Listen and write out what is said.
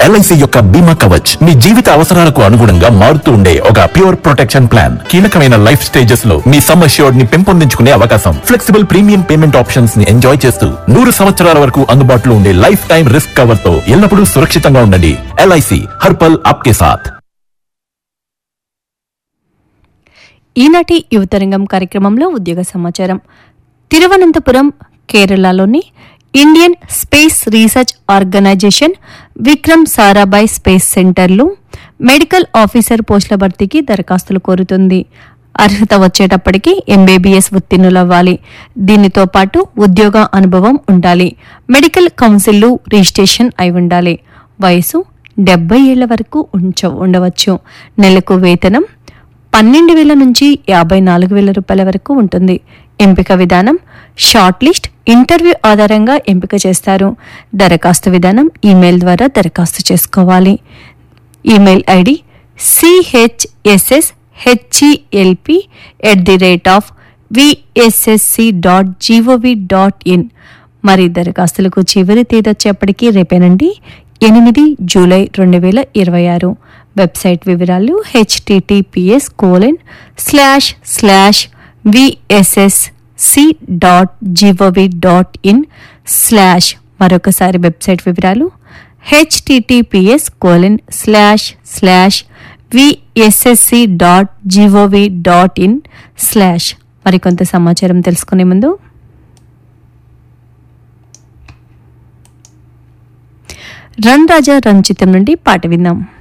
LIC యొక్క బీమా కవచ్ మీ జీవిత అవసరాలకు అనుగుణంగా మారుతూ ఉండే ఒక ప్యూర్ ప్రొటెక్షన్ ప్లాన్ కీలకమైన లైఫ్ స్టేజెస్ లో మీ సమ్ అష్యూర్డ్ ని పెంపొందించుకునే అవకాశం ఫ్లెక్సిబుల్ ప్రీమియం పేమెంట్ ఆప్షన్స్ ని ఎంజాయ్ చేస్తూ నూరు సంవత్సరాల వరకు అందుబాటులో ఉండే లైఫ్ టైం రిస్క్ కవర్ తో ఎల్లప్పుడూ సురక్షితంగా ఉండండి ఎల్ఐసి హర్పల్ ఆప్కే సాథ్ ఈనాటి యువతరంగం కార్యక్రమంలో ఉద్యోగ సమాచారం తిరువనంతపురం కేరళలోని Indian Space Research Organisation Vikram Sarabhai space సెంటర్లు మెడికల్ ఆఫీసర్ పోస్టుల భర్తీకి దరఖాస్తులు కోరుతుంది అర్హత వచ్చేటప్పటికి ఎంబీబీఎస్ ఉత్తీర్ణులవ్వాలి దీనితో పాటు ఉద్యోగ అనుభవం ఉండాలి మెడికల్ కౌన్సిల్లు రిజిస్ట్రేషన్ అయి ఉండాలి వయసు డెబ్బై ఏళ్ల వరకు ఉంచ ఉండవచ్చు నెలకు వేతనం పన్నెండు వేల నుంచి యాభై నాలుగు వేల రూపాయల వరకు ఉంటుంది ఎంపిక విధానం షార్ట్ లిస్ట్ ఇంటర్వ్యూ ఆధారంగా ఎంపిక చేస్తారు దరఖాస్తు విధానం ఈమెయిల్ ద్వారా దరఖాస్తు చేసుకోవాలి email ID CHSS HELP at the rate of VSSC dot GOV dot in మరి దరఖాస్తులకు చివరి తేదీ వచ్చేప్పటికీ రేపేనండి ఎనిమిది జూలై రెండు వేల ఇరవై ఆరు వెబ్సైట్ వివరాలు HTTPS colon slash slash VSSC dot GOV dot in slash మరొకసారి వెబ్సైట్ వివరాలు HTTPS colon slash slash VSSC dot GOV dot in slash మరికొంత సమాచారం తెలుసుకునే ముందు రన్ రాజా రన్ చిత్రం నుండి పాట విందాం